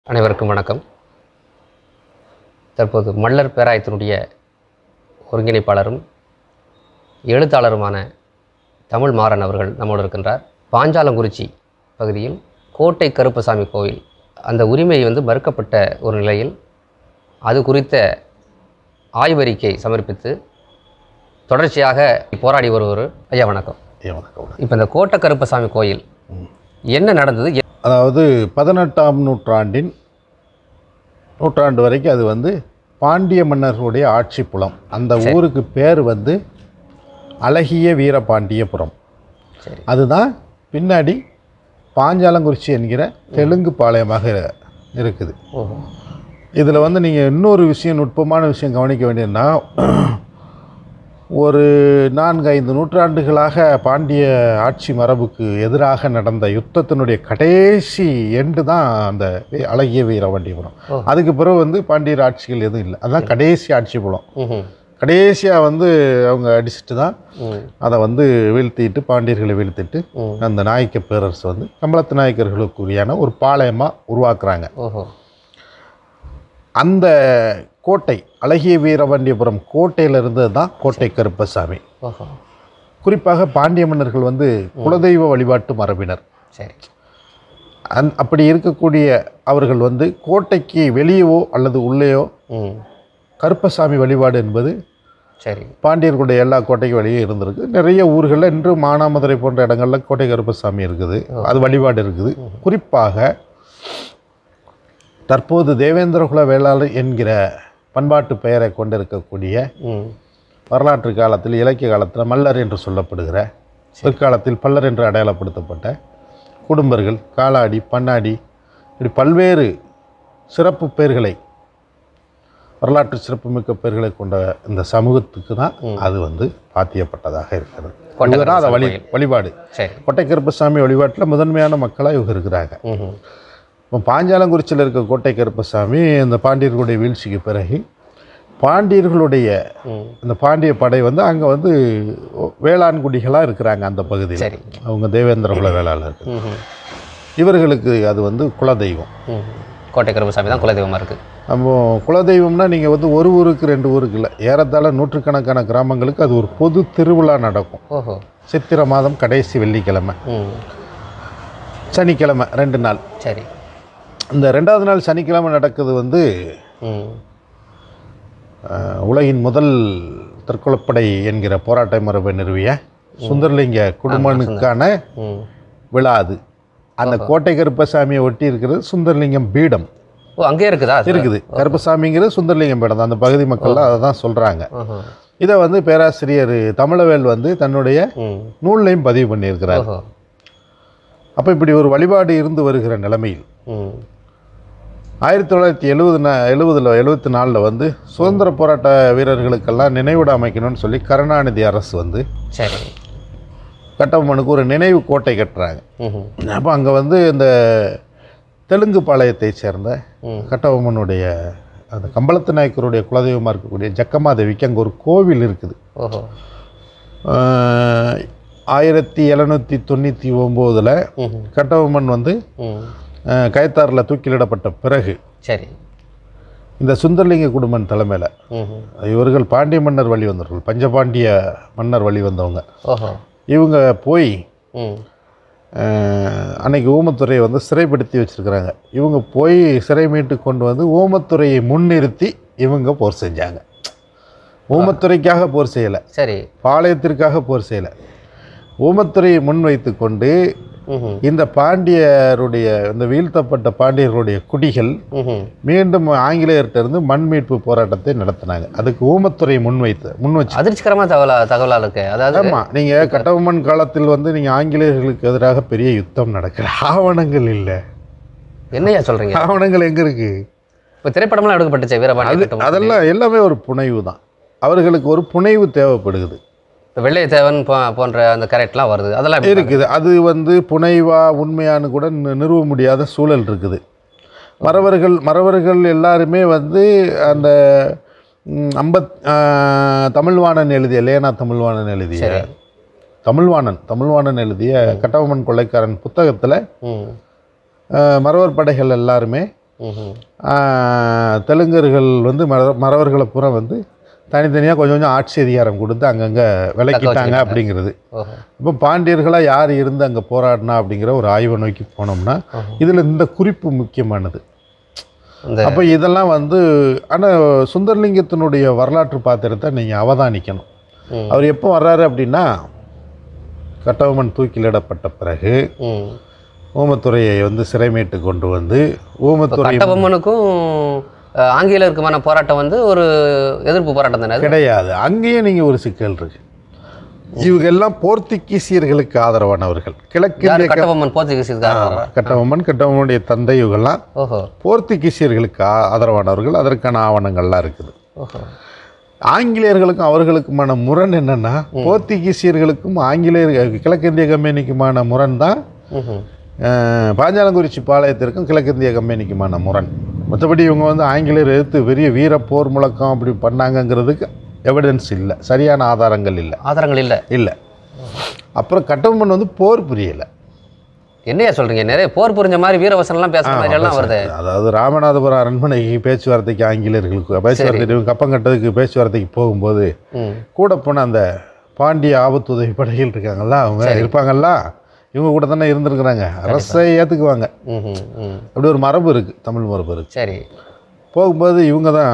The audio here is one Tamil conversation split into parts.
அனைவருக்கும் வணக்கம் தற்போது மல்லர் பேராயத்தினுடைய ஒருங்கிணைப்பாளரும் எழுத்தாளருமான தமிழ் மாறன் அவர்கள் நம்மோடு இருக்கின்றார் பாஞ்சாலங்குறிச்சி பகுதியில் கோட்டை கருப்பசாமி கோவில் அந்த உரிமை வந்து மறுக்கப்பட்ட ஒரு நிலையில் அது குறித்த ஆய்வறிக்கை சமர்ப்பித்து தொடர்ச்சியாக போராடி வருவர் ஐயா வணக்கம் ஐயா, வணக்கம் இப்போ இந்த கோட்டை கருப்பசாமி கோயில் என்ன நடந்தது எ- அதாவது பதினெட்டாம் நூற்றாண்டின் நூற்றாண்டு வரைக்கும் அது வந்து பாண்டிய மன்னர்களுடைய ஆட்சி புலம் அந்த ஊருக்கு பேர் வந்து அழகிய வீரபாண்டியபுரம் சரி அதுதான் பின்னாடி பாஞ்சாலங்குறிச்சி என்கிற தெலுங்கு பாளையமாக இருக்குது ஓஹோ இதில் வந்து நீங்கள் இன்னொரு விஷயம் நுட்பமான விஷயம் கவனிக்க வேண்டியதுன்னா ஒரு நான்கு ஐந்து நூற்றாண்டுகளாக பாண்டிய ஆட்சி மரபுக்கு எதிராக நடந்த யுத்தத்தினுடைய கடைசி எண்டு தான் அந்த வி- அழகிய வீரவண்டிபுரம் ஓ. அதுக்கு பிறகு வந்து பாண்டியர் ஆட்சிகள் எதுவும் இல்லை அதுதான் கடைசி ஆட்சி புலம் ம் கடைசியாக வந்து அவங்க அடிச்சிட்டு தான் ம் அதை வந்து வீழ்த்திட்டு பாண்டியர்களை வீழ்த்திட்டு ம். அந்த நாயக்க பேரரசு வந்து கம்பளத்து நாயக்கர்களுக்குரியான ஒரு பாளையமாக உருவாக்குறாங்க ஓஹோ அந்த கோட்டை அழகிய வீரபாண்டியபுரம் கோட்டையில் இருந்தது தான் கோட்டை கருப்பசாமி ஓஹோ குறிப்பாக பாண்டிய மன்னர்கள் வந்து குலதெய்வ வழிபாட்டு மரபினர் சரி அந் அப்படி இருக்கக்கூடிய அவர்கள் வந்து கோட்டைக்கு வெளியவோ அல்லது உள்ளேயோ ம் கருப்பசாமி வழிபாடு என்பது சரி பாண்டியர்களுடைய எல்லா கோட்டைக்கு வெளியே இருந்திருக்கு நிறைய ஊர்களில் இன்று மானாமதுரை போன்ற இடங்களில் கோட்டை கருப்பசாமி இருக்குது அது வழிபாடு இருக்குது குறிப்பாக தற்போது தேவேந்திரகுல வேளாளர் என்கிற பண்பாட்டு பெயரை கொண்டிருக்கக்கூடிய ம் வரலாற்று காலத்தில் இலக்கிய காலத்தில் மல்லர் என்று சொல்லப்படுகிற பிற்காலத்தில் பல்லர் என்று அடையாளப்படுத்தப்பட்ட குடும்பர்கள் காலாடி பண்ணாடி இப்படி பல்வேறு சிறப்பு பெயர்களை வரலாற்று சிறப்புமிக்க பெயர்களை கொண்ட இந்த சமூகத்துக்கு தான் அது வந்து பாத்தியப்பட்டதாக இருக்கிறது கோட்டை இவங்க தான் அதை வழி வழிபாடு சரி கோட்டை கருப்பசாமி வழிபாட்டில் முதன்மையான மக்களாக இவங்க இருக்கிறாங்க ம் இப்போ பாஞ்சாலங்குறிச்சியில் இருக்க கோட்டை கருப்பசாமி இந்த பாண்டியர்களுடைய வீழ்ச்சிக்கு பிறகு பாண்டியர்களுடைய ம் இந்த பாண்டிய படை வந்து அங்கே வந்து வேளாண்குடிகளாக இருக்கிறாங்க அந்த பகுதியில் சரி அவங்க தேவேந்திர குல வேளாளர்கள் ம் இவர்களுக்கு அது வந்து குலதெய்வம் ம் கோட்டை கருப்பசாமி தான் குலதெய்வமாக இருக்குது நம்ம குலதெய்வம்னா நீங்கள் வந்து ஒரு ஊருக்கு ரெண்டு ஊருக்கு இல்லை ஏறத்தாழ நூற்றுக்கணக்கான கிராமங்களுக்கு அது ஒரு பொது திருவிழா நடக்கும் ஓஹோ சித்திரை மாதம் கடைசி வெள்ளிக்கிழமை ம் சனிக்கிழமை ரெண்டு நாள் சரி இந்த ரெண்டாவது நாள் சனிக்கிழமை நடக்குது வந்து ம் அஹ், உலகின் முதல் தற்கொலைப்படை என்கிற போராட்ட மரபை நிறுவிய சுந்தரலிங்க குடும்பனுக்கான ம் விழா அது அந்த கோட்டை கருப்பசாமியை ஒட்டி இருக்கிறது சுந்தரலிங்கம் பீடம் ஓ அங்கேயே இருக்குதா அது? இருக்குது கருப்பசாமிங்கிறது சுந்தரலிங்கம் பீடம் தான் அந்த பகுதி மக்கள்லாம் அதை தான் சொல்கிறாங்க ஓஹோ இதை வந்து பேராசிரியர் தமிழவேல் வந்து தன்னுடைய ம் நூல்லையும் பதிவு பண்ணியிருக்கிறார் ஓஹோ அப்போ இப்படி ஒரு வழிபாடு இருந்து வருகிற நிலைமையில் ம் ஆயிரத்தி தொள்ளாயிரத்தி எழுபது எழுபதில் எழுபத்தி நாலில் வந்து சுதந்திர போராட்ட வீரர்களுக்கெல்லாம் நினைவிட அமைக்கணும்னு சொல்லி கருணாநிதி அரசு வந்து சரி கட்டபொம்மனுக்கு ஒரு நினைவு கோட்டை கட்டுறாங்க ம் அப்போ அங்கே வந்து இந்த தெலுங்கு பாளையத்தை சேர்ந்த ம் கட்டபொம்மனுடைய அந்த கம்பளத்து நாயக்கருடைய குலதெய்வமாக இருக்கக்கூடிய ஜக்கமாதேவிக்கு அங்கே ஒரு கோவில் இருக்குது ஓஹோ ஆஹ், ஆயிரத்தி எழுநூற்றி தொண்ணூற்றி ஒம்போதில் ம் கட்டபொம்மன் வந்து ம் ஆஹ், கயத்தாறில் தூக்கிலிடப்பட்ட பிறகு சரி இந்த சுந்தரலிங்க குடும்பன் தலைமையில் ம் இவர்கள் பாண்டிய மன்னர் வழி வந்தவர்கள் பஞ்சபாண்டிய மன்னர் வழி வந்தவங்க ஓஹோ இவங்க போய் ம் ஆஹ், அன்னைக்கு ஊமத்துறையை வந்து சிறைப்படுத்தி வச்சிருக்கிறாங்க இவங்க போய் சிறை மீட்டு கொண்டு வந்து ஊமத்துறையை முன்னிறுத்தி இவங்க போர் செஞ்சாங்க ஊமத்துறைக்காக போர் செய்யலை சரி பாளையத்திற்காக போர் செய்யலை ஊமத்துறையை முன்வைத்து கொண்டு ம் இந்த பாண்டியருடைய இந்த வீழ்த்தப்பட்ட பாண்டியர்களுடைய குடிகள் ம் மீண்டும் ஆங்கிலேயர்கிட்ட இருந்து மண் மீட்பு போராட்டத்தை நடத்தினாங்க அதுக்கு ஊமத்துறை முன்வைத்து முன் வச்சு அதிர்ச்சிகரமான தகவலா தகவலாக இருக்கு அதாவது ஆமாம் நீங்கள் கட்டபொம்மன் காலத்தில் வந்து நீங்கள் ஆங்கிலேயர்களுக்கு எதிராக பெரிய யுத்தம் நடக்கிற ஆவணங்கள் இல்லை என்னையா சொல்றீங்க ஆவணங்கள் எங்கே இருக்கு இப்போ திரைப்படம்லாம் எடுக்கப்பட்டுச்சு வீரபாண்டிய அது கட்டம் அதெல்லாம் எல்லாமே ஒரு புனைவு தான் அவர்களுக்கு ஒரு புனைவு தேவைப்படுகிறது இப்போ வெள்ளையத்தேவன் போ- போன்ற அந்த கரெக்ட்லாம் வருது அதெல்லாம் எப்படி இருக்குது அது வந்து புனைவா உண்மையான்னு கூட நி- நிறுவ முடியாத சூழல் இருக்குது மறவர்கள் மறவர்கள் எல்லாருமே வந்து அந்த ம், அம்பத் ஆ, தமிழ்வாணன் எழுதிய லேனா தமிழ்வாணன் எழுதிய சரி தமிழ்வாணன் தமிழ்வாணன் எழுதிய கட்டபொம்மன் கொள்ளைக்காரன் புத்தகத்தில் ம் மறவர் படைகள் எல்லாருமே ம்ஹும். ஆஹ், தெலுங்கர்கள் வந்து மற மறவர்களை பூரா வந்து தனித்தனியாக கொஞ்சம் கொஞ்சம் ஆட்சி அதிகாரம் கொடுத்து அங்கங்கே விலக்கிட்டாங்க அப்படிங்கிறது ஓஹோ இப்போ பாண்டியர்களாக யார் இருந்து அங்கே போராடினா அப்படிங்கிற ஒரு ஆய்வை நோக்கி போனோம்னா இதில் இந்த குறிப்பு முக்கியமானது இந்த அப்போ இதெல்லாம் வந்து ஆனால் சுந்தரலிங்கத்தினுடைய வரலாற்று பாத்திரத்தை நீங்கள் அவதானிக்கணும் ம். அவர் எப்போ வர்றாரு அப்படின்னா கட்டபொம்மன் தூக்கிலிடப்பட்ட பிறகு ம். ஊமத்துறையை வந்து சிறைமீட்டு கொண்டு வந்து ஊமத்துறை கட்டபொம்மனுக்கும் அஹ், ஆங்கிலேயருக்குமான போராட்டம் வந்து ஒரு எதிர்ப்பு போராட்டம் தானே அது? கிடையாது அங்கேயும் நீங்கள் ஒரு சிக்கல் இருக்கு இவங்க எல்லாம் போர்த்துகீசியர்களுக்கு ஆதரவானவர்கள் யாரு கிழக்கிந்திய கட்டபொம்மன் போர்த்துகீசியதுக்காக கட்டபொம்மன் கட்டபொம்மனுடைய தந்தை இவங்கெல்லாம் ஓஹோ போர்த்துகீசியர்களுக்கு ஆ- ஆதரவானவர்கள் அதற்கான ஆவணங்கள்லாம் இருக்குது ஓஹோ ஆங்கிலேயர்களுக்கும் அவர்களுக்குமான முரண் என்னன்னா போர்த்துகீசியர்களுக்கும் ஆங்கிலேயர் கிழக்கிந்திய கம்பெனிக்குமான முரண் தான் ம்ஹும். அஹ், பாஞ்சாலங்குறிச்சி பாளையத்திற்கும் கிழக்கிந்திய கம்பெனிக்குமான முரண் மற்றபடி இவங்க வந்து ஆங்கிலேயர் எதிர்த்து பெரிய வீர போர் முழக்கம் அப்படி பண்ணாங்கங்கிறதுக்கு எவிடன்ஸ் இல்லை சரியான ஆதாரங்கள் இல்லை ஆதாரங்கள் இல்ல இல்லை அப்புறம் கட்டபொம்மன் வந்து போர் புரியலை என்னையா சொல்றீங்க நிறைய போர் புரிஞ்ச மாதிரி வீரவசனம்லாம் பேசுற மாதிரி எல்லாம் வருது அதாவது ராமநாதபுரம் அரண்மனைக்கு பேச்சுவார்த்தைக்கு ஆங்கிலேயர்களுக்கு பேச்சுவார்த்தை இவங்க கப்பம் கட்டதுக்கு பேச்சுவார்த்தைக்கு போகும்போது ம் கூட போன அந்த பாண்டிய ஆபத்து உதவி படைகள் இருக்காங்கல்ல அவங்க இருப்பாங்கல்ல இவங்க கூட தானே இருந்திருக்கிறாங்க அரசை ஏற்றுக்குவாங்க ம்ஹும். ம் அப்படி ஒரு மரபு இருக்குது தமிழ் மரபு இருக்குது சரி போகும்போது இவங்க தான்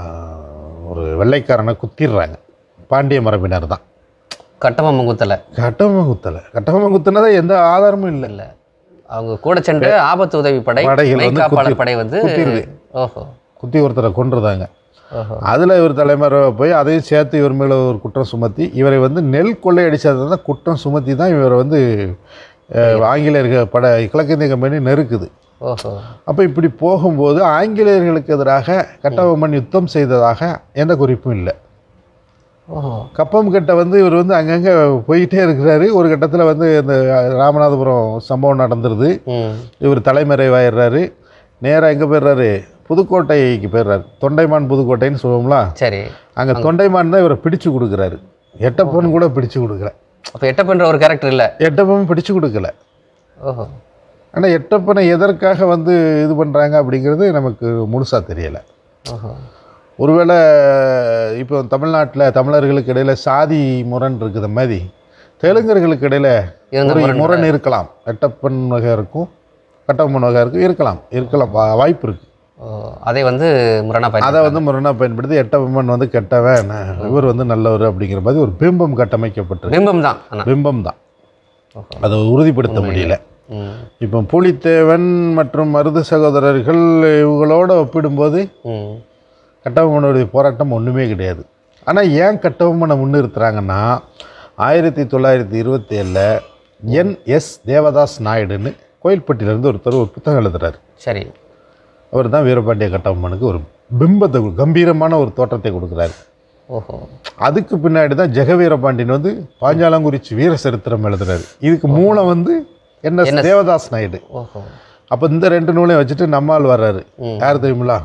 ஒரு வெள்ளைக்காரனை குத்திடுறாங்க பாண்டிய மரபினர் தான் கட்டபொம்மன் குத்தல கட்டபொம்மன் குத்தலை கட்டபொம்மன் குத்துனதா எந்த ஆதாரமும் இல்லை இல்ல அவங்க கூட சென்று ஆபத்து உதவி படை படைகள் வந்து மெய்காப்பாளர் குத்தி- படை வந்து குத்திருது. ஓஹோ குத்தி ஒருத்தரை கொன்றுதாங்க ஓஹோ அதில் இவர் தலைமறை போய் அதையும் சேர்த்து இவர் மேலே ஒரு குற்றம் சுமத்தி இவரை வந்து நெல் கொள்ளையடிச்சதை தான் குற்றம் சுமத்தி தான் இவரை வந்து அஹ், ஆங்கிலேயர்கள் பட கிழக்கிந்திய கம்பெனி நெருக்குது ஓஹோ அப்போ இப்படி போகும்போது ஆங்கிலேயர்களுக்கு எதிராக கட்டபொம்மன் யுத்தம் செய்ததாக எந்த குறிப்பும் இல்லை ஓஹோ கப்பம் கட்ட வந்து இவர் வந்து அங்கங்கே போயிட்டே இருக்கிறாரு ஒரு கட்டத்தில் வந்து இந்த ராமநாதபுரம் சம்பவம் நடந்துருது ம் இவர் தலைமறைவாயிடுறாரு நேராக எங்கே போயிடுறாரு புதுக்கோட்டைக்கு போயிடுறாரு தொண்டைமான் புதுக்கோட்டைன்னு சொல்லுவோம்ல சரி அங்கே தொண்டைமான் தான் இவரை பிடிச்சு கொடுக்குறாரு எட்டப்பன் கூட பிடிச்சு கொடுக்கல அப்ப எட்டப்பன்ற ஒரு கேரக்டர் இல்ல எட்டப்பன் பிடிச்சு கொடுக்கல ஓஹோ ஆனால் எட்டப்பனை எதற்காக வந்து இது பண்ணுறாங்க அப்படிங்கிறது நமக்கு முழுசாக தெரியலை ஓஹோ ஒருவேளை இப்போ தமிழ்நாட்டில் தமிழர்களுக்கு இடையில சாதி முரண் இருக்குது மாதிரி தெலுங்கர்களுக்கு இடையில இருந்த ஒரு முரண் முரண் இருக்கலாம் எட்டப்பன் வகை இருக்கும் கட்டப்பன் வகை இருக்கும் இருக்கலாம் இருக்கலாம் வா- வாய்ப்பு இருக்குது ஓ, அதை வந்து முரணா அதை பயன் வந்து முரணாக பயன்படுத்தி எட்டப்பன் வந்து கெட்டவன் நான் இவர் வந்து நல்லவர் அப்படிங்கிற மாதிரி ஒரு பிம்பம் கட்டமைக்கப்பட்டிருக்கு பிம்பம் தான் ஆனா பிம்பம் தான் அதை உறுதிப்படுத்த முடியல ம் இப்போ புலித்தேவன் மற்றும் மருது சகோதரர்கள் இவங்களோட ஒப்பிடும்போது ம் கட்டபொம்மனுடைய போராட்டம் ஒன்றுமே கிடையாது ஆனால் ஏன் கட்டபொம்மனை முன்னிறுத்துறாங்கன்னா ஆயிரத்தி தொள்ளாயிரத்தி இருபத்தி ஏழில் என் எஸ் தேவதாஸ் நாயுடுன்னு கோயில்பட்டியிலேருந்து ஒருத்தர் ஒரு புத்தகம் எழுதுறாரு சரி அவர் தான் வீரபாண்டிய கட்டபொம்மனுக்கு ஒரு பிம்பத்தை கொடு- கம்பீரமான ஒரு தோற்றத்தை கொடுக்குறாரு ஓஹோ அதுக்கு பின்னாடி தான் ஜெகவீரபாண்டியன் வந்து பாஞ்சாலங்குறிச்சி வீர சரித்திரம் எழுதுறாரு இதுக்கு மூலம் வந்து என் எஸ் தேவதாஸ் நாயுடு ஓஹோ அப்போ இந்த ரெண்டு நூலையும் வச்சுட்டு நம்மால் வர்றாரு ம். யார் தெரியுங்களா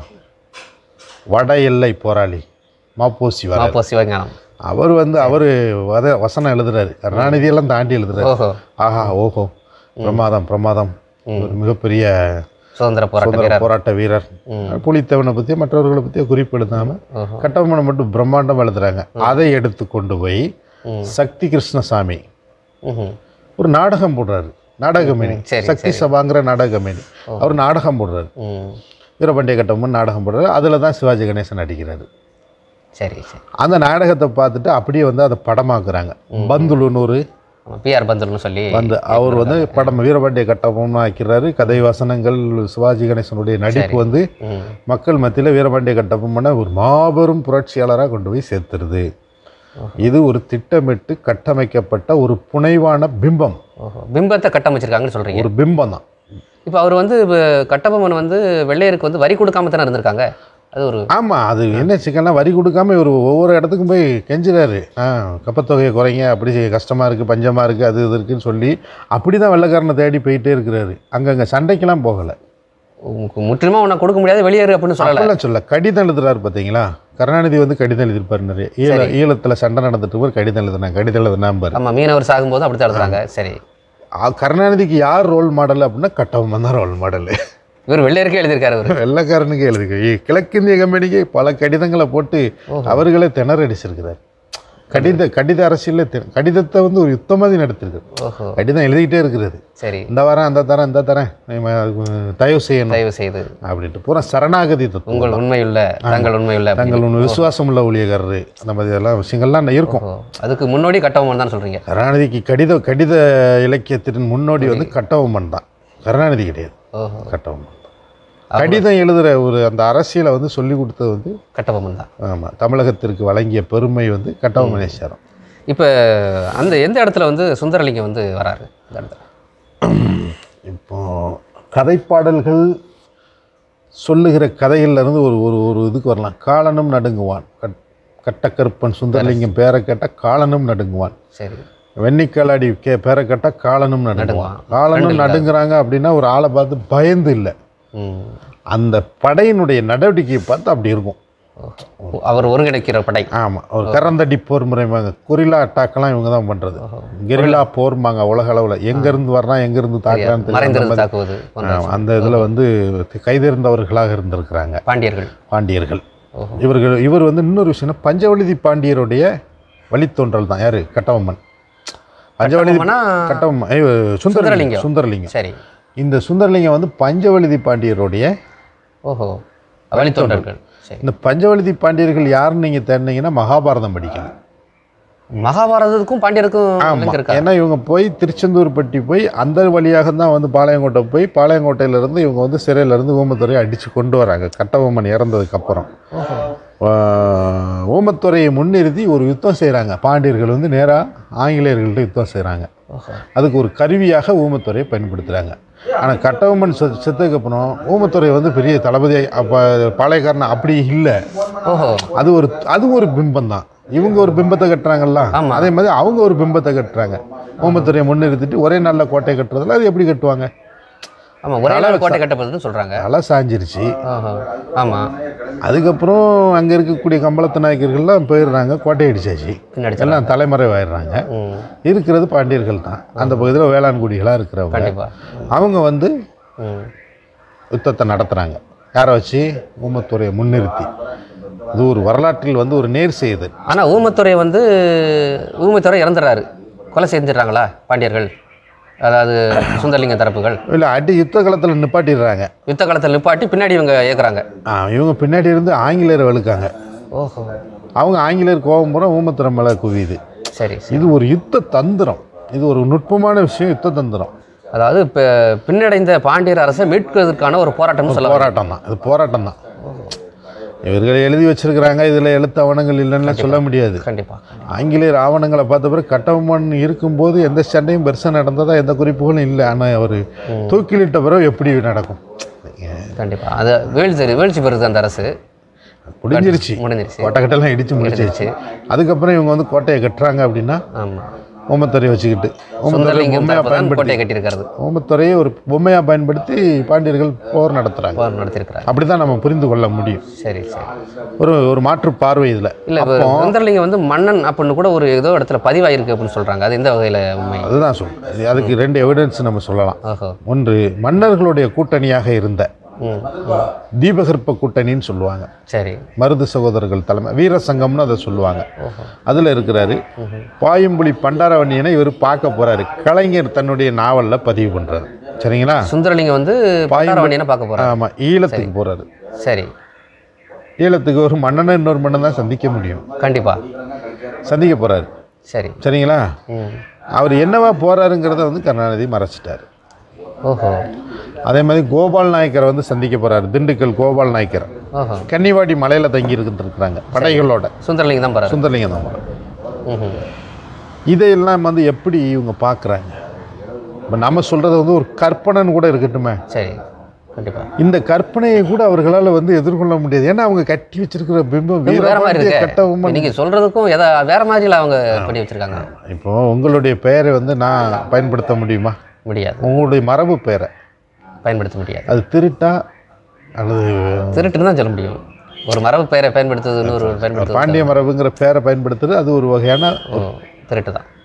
வட எல்லை போராளி மாப்போசி வர மாப்போ சிவஞானம் அவர் வந்து அவர் வத வசனம் எழுதுறாரு கருணாநிதியெல்லாம் தாண்டி எழுதுறாரு ஓஹோ ஆஹா ஓஹோ பிரமாதம் பிரமாதம் ஒரு மிகப்பெரிய சுதந்திர போராட்ட சுதந்திர வீரர் போராட்ட வீரர் ம். புலித்தேவனை பற்றி மற்றவர்களை பற்றிய குறிப்பு எழுதாம ஓஹோ கட்டபொம்மனை மட்டும் பிரம்மாண்டம் எழுதுறாங்க அதை எடுத்து கொண்டு போய் ம். சக்தி கிருஷ்ணசாமி ம்ஹும். ஒரு நாடகம் போடுறாரு நாடகமேனி சரி, சக்தி சபாங்கிற நாடகமேனி அவர் நாடகம் போடுறாரு ம் வீரபாண்டிய கட்டபொம்மன் நாடகம் போடுறாரு அதில் தான் சிவாஜி கணேசன் நடிக்கிறாரு சரி சரி அந்த நாடகத்தை பார்த்துட்டு அப்படியே வந்து அதை படமாக்குறாங்க பந்துலுனூர் பிஆர் பந்துல்னு சொல்லி வந்து அவர் வந்து படம் வீரபாண்டிய கட்டபொம்மன் ஆக்கிறாரு கதை வசனங்கள் சிவாஜி கணேசனுடைய நடிப்பு வந்து ம் மக்கள் மத்தியில் வீரபாண்டிய கட்டபொம்மனை ஒரு மாபெரும் புரட்சியாளராக கொண்டு போய் சேர்த்துருது இது ஒரு திட்டமிட்டு கட்டமைக்கப்பட்ட ஒரு புனைவான பிம்பம் ஓஹோ பிம்பத்தை கட்டமைச்சிருக்காங்கன்னு சொல்றீங்க ஒரு பிம்பம் தான் இப்போ அவர் வந்து இப்போ கட்டபொம்மன் வந்து வெள்ளையருக்கு வந்து வரி கொடுக்காம தானே இருந்திருக்காங்க அது ஒரு ஆமாம் அது என்ன சிக்கல்லாம் வரி கொடுக்காம இவர் ஒவ்வொரு இடத்துக்கும் போய் கெஞ்சுறாரு ஆ கப்பத்தொகையை குறைங்க அப்படி கஷ்டமாக இருக்குது பஞ்சமாக இருக்குது அது இது இருக்குன்னு சொல்லி அப்படி தான் வெள்ளைக்காரனை தேடி போயிட்டே இருக்கிறாரு அங்கங்கே சண்டைக்கெல்லாம் போகலை உங்களுக்கு முற்றிலுமா உன்னை கொடுக்க முடியாது வெளியேறு அப்படின்னு சொல்லலை அப்படிலாம் சொல்ல கடிதம் எழுதுறாரு பார்த்தீங்களா கருணாநிதி வந்து கடிதம் எழுதியிருப்பாரு நிறைய ஈழ ஈழத்தில் சண்டை நடந்துட்டு இருக்கும்போது கடிதம் எழுதுனேன் கடிதம் எழுதுனாம்பாரு ஆமா மீனவர் சாகும்போது அப்படி தான் எழுதுறாங்க சரி ஆ, கருணாநிதிக்கு யார் ரோல் மாடல் அப்படின்னா கட்டபொம்மன் தான் ரோல் மாடலு இவர் வெள்ளையருக்கே எழுதியிருக்காரு அவர் வெள்ளைக்காரனுக்கு எழுதுக கிழக்கிந்திய கம்பெனிக்கு பல கடிதங்களை போட்டு அவர்களே திணறடிச்சிருக்கிறார் கடித கடித அரசியலில் தி- கடிதத்தை வந்து ஒரு யுத்தம் மாதிரி நடத்திருக்காரு ஓஹோ கடிதம் எழுதிக்கிட்டே இருக்கிறது சரி இந்த வாரம் அந்த தரேன் இந்த தரேன் நீ அதுக்கு தயவு செய்யணும் தயவு செய்து அப்படின்ட்டு பூரா சரணாகதி தத்துவம் உங்கள் உண்மையுள்ள தங்கள் உண்மையுள்ள தங்கள் ஒன்று விசுவாசம் உள்ள ஊழியக்காரரு அந்த மாதிரி எல்லாம் விஷயங்கள்லாம் இருக்கும் ஓ, அதுக்கு முன்னோடி கட்டபொம்மன் தான் சொல்றீங்க கருணாநிதிக்கு கடித கடித இலக்கியத்தின் முன்னோடி வந்து கட்டபொம்மன் தான் கருணாநிதி கிடையாது ஓஹோ கட்டபொம்மன் கடிதம் எழுதுகிற ஒரு அந்த அரசியலை வந்து சொல்லி கொடுத்தது வந்து கட்டபொம்மன் தான் ஆமாம் தமிழகத்திற்கு வழங்கிய பெருமை வந்து கட்டபொம்மனேஸ்வரம் இப்போ அந்த எந்த இடத்துல வந்து சுந்தரலிங்கம் வந்து வராரு இந்த இடத்துல இப்போ கதைப்பாடல்கள் சொல்லுகிற கதைகள்ல இருந்து ஒரு ஒரு ஒரு இதுக்கு வரலாம் காலனும் நடுங்குவான் கட் கட்டக்கருப்பன் சுந்தரலிங்கம் பேரை கேட்டால் காலனும் நடுங்குவான் சரி வெண்ணிக்காலாடி கே பேரை கேட்டால் காலனும் நடுங்குவான் நடுங்குவான். காலனும் நடுங்குறாங்க அப்படின்னா ஒரு ஆளை பார்த்து பயந்து இல்லை ம் அந்த படையினுடைய நடவடிக்கையை பார்த்து அப்படி இருக்கும் ஓ, அவர் ஒருங்கிணைக்கிற படை ஆமாம் ஒரு கரந்தடி போர் முறைமாங்க கொரில்லா அட்டாக்கெல்லாம் இவங்க தான் பண்ணுறது கெரில்லா போர்மாங்க உலக அளவில் எங்கேருந்து வர்றான் எங்கேருந்து தாக்குறான்னு தெரியாத மறைந்திருந்து மாதிரி. தாக்குவது போன்ற ஆமா, அந்த இதில் வந்து கைதேர்ந்தவர்களாக இருந்திருக்கிறாங்க பாண்டியர்கள் பாண்டியர்கள் ஓஹோ இவர்கள் இவர் வந்து இன்னொரு விஷயம் பஞ்சவழுதி பாண்டியருடைய வழித்தோன்றல் தான் யாரு கட்டபொம்மன் பஞ்சவழுதி கட்டபொம்மனா கட்டபொம்மன் ஐயோ, சுந்தரலிங்கம் சுந்தரலிங்கம். சுந்தரலிங்கம் சரி இந்த சுந்தரலிங்கம் வந்து பஞ்சவழுதி பாண்டியருடைய ஓஹோ வழித்தோன்றர்கள் சரி இந்த பஞ்சவழுதி பாண்டியர்கள் யாருன்னு நீங்கள் தேடினீங்கன்னா மகாபாரதம் படிக்கணும் மகாபாரதத்துக்கும் பாண்டியருக்கும் ஆமாம் link இருக்கா ஏன்னா இவங்க போய் திருச்செந்தூர்பட்டி போய் அந்த வழியாக தான் வந்து பாளையங்கோட்டை போய் பாளையங்கோட்டையிலேருந்து இவங்க வந்து சிறையிலேருந்து ஊமத்துறையை அடித்து கொண்டு வராங்க கட்டபொம்மன் இறந்ததுக்கப்புறம் ஊமத்துறையை முன்னிறுத்தி ஒரு யுத்தம் செய்கிறாங்க பாண்டியர்கள் வந்து நேராக ஆங்கிலேயர்கள்ட்ட யுத்தம் செய்கிறாங்க ஓஹோ அதுக்கு ஒரு கருவியாக ஊமத்துறையை பயன்படுத்துகிறாங்க ஆனால் கட்டபொம்மன் செ செத்ததுக்கப்புறம் ஊமத்துறை வந்து பெரிய தளபதி அப்போ பாளையக்காரன் அப்படி இல்லை ஓஹோ அது ஒரு அது ஒரு பிம்பம் தான் இவங்க ஒரு பிம்பத்தை கட்டுறாங்கல்ல ஆமா. அதே மாதிரி அவங்க ஒரு பிம்பத்தை கட்டுறாங்க ஓமத்துறையை முன்னிறுத்திட்டு ஒரே நல்ல கோட்டை கட்டுறதுல அது எப்படி கட்டுவாங்க ஆமா ஒரே நாள் கோட்டை கட்டப்படுதுன்னு சொல்றாங்க தலை சாஞ்சிருச்சு ஓஹோ ஆமா அதுக்கப்புறம் அங்கே இருக்கக்கூடிய கம்பளத்து நாயக்கர்கள்லாம் போயிடுறாங்க கோட்டை அடிச்சாச்சு பின்னாடி எல்லாம் தலைமறைவாயிடுறாங்க ம் இருக்கிறது பாண்டியர்கள் தான் அந்த பகுதியில் வேளாண்குடிகளாக இருக்கிறவங்க கண்டிப்பா அவங்க வந்து ம் யுத்தத்தை நடத்துகிறாங்க யாரை வச்சு ஊமத்துறையை முன்னிறுத்தி இது ஒரு வரலாற்றில் வந்து ஒரு நேர் செய்து ஆனா ஊமத்துறை வந்து ஊமத்துறை இறந்துடுறாரு கொலை செஞ்சிடறாங்களா பாண்டியர்கள் அதாவது சுந்தரலிங்க தரப்புகள் இல்லை அடி யுத்த காலத்தில் நிப்பாட்டிடுறாங்க யுத்த காலத்தில் நிப்பாட்டி பின்னாடி இவங்க ஏக்குறாங்க ஆ, இவங்க பின்னாடி இருந்து ஆங்கிலேயரை வெளுக்காங்க ஓஹோ அவங்க ஆங்கிலேயர் கோபம் பூரா ஊமத்திரம் மேலே குவியுது சரி சரி இது ஒரு யுத்த தந்திரம் இது ஒரு நுட்பமான விஷயம் யுத்த தந்திரம் அதாவது இப்போ பின்னடைந்த பாண்டியர் அரசை மீட்கிறதுக்கான ஒரு போராட்டம்னு சொல்ல போராட்டம் தான் இது போராட்டம் தான் இவர்கள் எழுதி வச்சிருக்கிறாங்க இதில் எழுத்து ஆவணங்கள் இல்லைன்னு சொல்ல முடியாது கண்டிப்பா ஆங்கிலேயர் ஆவணங்களை பார்த்த பிறகு கட்டபொம்மன் இருக்கும்போது எந்த சண்டையும் பெருசாக நடந்ததா எந்த குறிப்புகளும் இல்லை ஆனால் அவர் தூக்கிலிட்ட பிறகு எப்படி நடக்கும் கண்டிப்பா அது வீழ்ச்சி வீழ்ச்சி பெறுது அந்த அரசு முடிஞ்சிருச்சு முடிஞ்சிருச்சு கோட்டைக்கட்டெல்லாம் இடிச்சு முடிச்சிருச்சு அதுக்கப்புறம் இவங்க வந்து கோட்டையை கட்டுறாங்க அப்படின்னா ஆமா ஓமத்துறையை வச்சுக்கிட்டு ஓமத்துறை சுந்தரலிங்கம் பொம்மையாக தரப்பு தான் பயன்படுத்தி கோட்டையை கட்டியிருக்கிறது ஓமத்துறையை ஒரு பொம்மையாக பயன்படுத்தி பாண்டியர்கள் போர் நடத்துகிறாங்க போர் நடத்தியிருக்கிறார் அப்படி தான் நம்ம புரிந்து கொள்ள முடியும் சரி சரி ஒரு ஒரு மாற்று பார்வை இதில் இல்ல இப்போ சுந்தரலிங்கம் வந்து மன்னன் அப்படின்னு கூட ஒரு ஏதோ இடத்துல பதிவாயிருக்கு அப்படின்னு சொல்றாங்க அது எந்த வகையில உண்மை அதுதான் சொல்றேன் அதுக்கு ரெண்டு எவிடன்ஸ் நம்ம சொல்லலாம் ஓஹோ ஒன்று மன்னர்களுடைய கூட்டணியாக இருந்த ம் தீபகற்ப கூட்டணின்னு சொல்லுவாங்க சரி மருது சகோதரர்கள் தலைமை வீர சங்கம்னு அதை சொல்லுவாங்க அதில் இருக்கிறாரு பாயும்புலி பண்டாரவண்ணியனை இவர் பார்க்க போறாரு கலைஞர் தன்னுடைய நாவலில் பதிவு பண்றாரு சரிங்களா சுந்தரலிங்கம் வந்து பண்டாரவணியனை பார்க்க போறாரு ஆமாம் ஈழத்துக்கு போறாரு சரி ஈழத்துக்கு ஒரு மன்னனை இன்னொரு மன்னன் தான் சந்திக்க முடியும் கண்டிப்பா சந்திக்க போறாரு சரி சரிங்களா ம் அவர் என்னவா போறாருங்கிறத வந்து கருணாநிதி மறைச்சிட்டாரு ஓஹோ அதே மாதிரி கோபால் நாயக்கரை வந்து சந்திக்க போறாரு திண்டுக்கல் கோபால் நாயக்கர் ஓஹோ கன்னிவாடி மலையில தங்கி இருந்துருக்குறாங்க படைகளோட சுந்தரலிங்கம் தான் போறாரு சுந்தரலிங்கம் தான் போறாரு. ம்ஹும். இதையெல்லாம் வந்து எப்படி இவங்க பார்க்குறாங்க இப்போ நம்ம சொல்கிறது வந்து ஒரு கற்பனைன்னு கூட இருக்கட்டுமே சரி கண்டிப்பா இந்த கற்பனையை கூட அவர்களால் வந்து எதிர்கொள்ள முடியாது ஏன்னா அவங்க கட்டி வச்சிருக்கிற பிம்பம் வேற மாதிரி வீரபாண்டிய இருக்கு கட்டபொம்மன் நீங்க சொல்றதுக்கும் எதா வேற மாதிரில அவங்க பண்ணி வச்சிருக்காங்க இப்போ உங்களுடைய பெயரை வந்து நான் பயன்படுத்த முடியுமா முடியாது உங்களுடைய மரபு பெயரை பயன்படுத்த முடியாது அது திருட்டா அல்லது திருட்டுன்னு தான் சொல்ல முடியும் ஒரு மரபு பெயரை பயன்படுத்துவது இன்னொரு பயன்படுத்துவது பாண்டிய மரபுங்கிற பெயரை பயன்படுத்துறது அது ஒரு வகையான ஓ திருட்டு தான்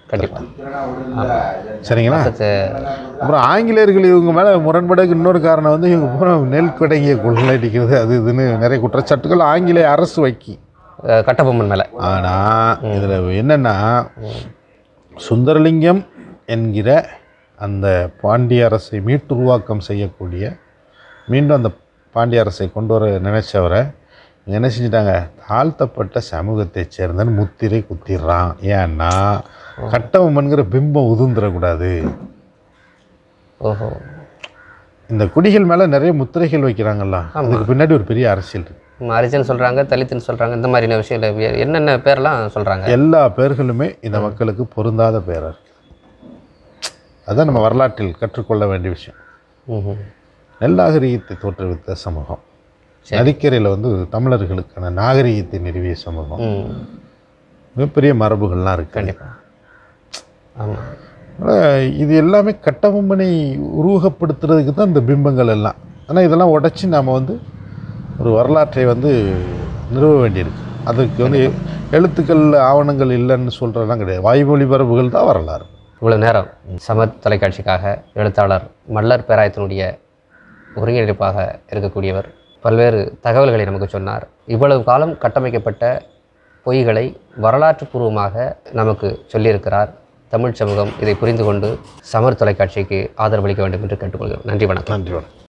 கண்டிப்பாக சரிங்களா அப்புறம் ஆங்கிலேயர்கள் இவங்க மேலே முரண்படுறதுக்கு இன்னொரு காரணம் வந்து இவங்க பூரா நெல் கொடைங்கிய கொள்ளடிக்கிறது அது இதுன்னு நிறைய குற்றச்சாட்டுகள் ஆங்கிலேய அரசு வைக்கி கட்டபொம்மன் மேலே ஆனால் இதில் என்னென்னா சுந்தரலிங்கம் என்கிற அந்த பாண்டிய அரசை மீட்டுருவாக்கம் செய்யக்கூடிய மீண்டும் அந்த பாண்டிய அரசை கொண்டு வர நினைச்சவரை இவங்க என்ன செஞ்சிட்டாங்க தாழ்த்தப்பட்ட சமூகத்தைச் சேர்ந்தன்னு முத்திரை குத்திடுறான் ஏன்னா கட்டபொம்மன்கிற பிம்பம் உதிர்ந்துடக்கூடாது ஓஹோ இந்த குடிகள் மேலே நிறைய முத்திரைகள் வைக்கிறாங்கல்ல அதுக்கு பின்னாடி ஒரு பெரிய அரசியல் இருக்கு அரிஜன் சொல்கிறாங்க தலித்துன்னு சொல்கிறாங்க இந்த மாதிரியான விஷயம் இல்லை என்னென்ன பேர்லாம் சொல்கிறாங்க எல்லா பேர்களுமே இந்த மக்களுக்கு பொருந்தாத பேராக இருக்கு அதான் நம்ம வரலாற்றில் கற்றுக்கொள்ள வேண்டிய விஷயம் ம் நெல்லாகரிகத்தை தோற்றுவித்த சமூகம் நதிக்கரையில் வந்து தமிழர்களுக்கான நாகரிகத்தை நிறுவிய சமூகம் ம் மிகப்பெரிய மரபுகள்லாம் இருக்கு கண்டிப்பாக ஆமாம் அதனால இது எல்லாமே கட்டபொம்மனை உருவகப்படுத்துறதுக்கு தான் இந்த பிம்பங்கள் எல்லாம் ஆனால் இதெல்லாம் உடைச்சி நாம் வந்து ஒரு வரலாற்றை வந்து நிறுவ வேண்டியிருக்கு அதுக்கு வந்து எழுத்துக்கள் ஆவணங்கள் இல்லைன்னு சொல்கிறதெல்லாம் கிடையாது வாய்மொழி பரப்புகள் தான் வரலாறு இவ்வளோ நேரம் சமர் தொலைக்காட்சிக்காக எழுத்தாளர் மல்லர் பேராயத்தினுடைய ஒருங்கிணைப்பாக இருக்கக்கூடியவர் பல்வேறு தகவல்களை நமக்கு சொன்னார் இவ்வளவு காலம் கட்டமைக்கப்பட்ட பொய்களை வரலாற்று பூர்வமாக நமக்கு சொல்லியிருக்கிறார் தமிழ் சமூகம் இதை புரிந்து கொண்டு சமர் தொலைக்காட்சிக்கு ஆதரவளிக்க வேண்டும் என்று கேட்டுக்கொள்கிறோம் நன்றி வணக்கம் நன்றி வணக்கம்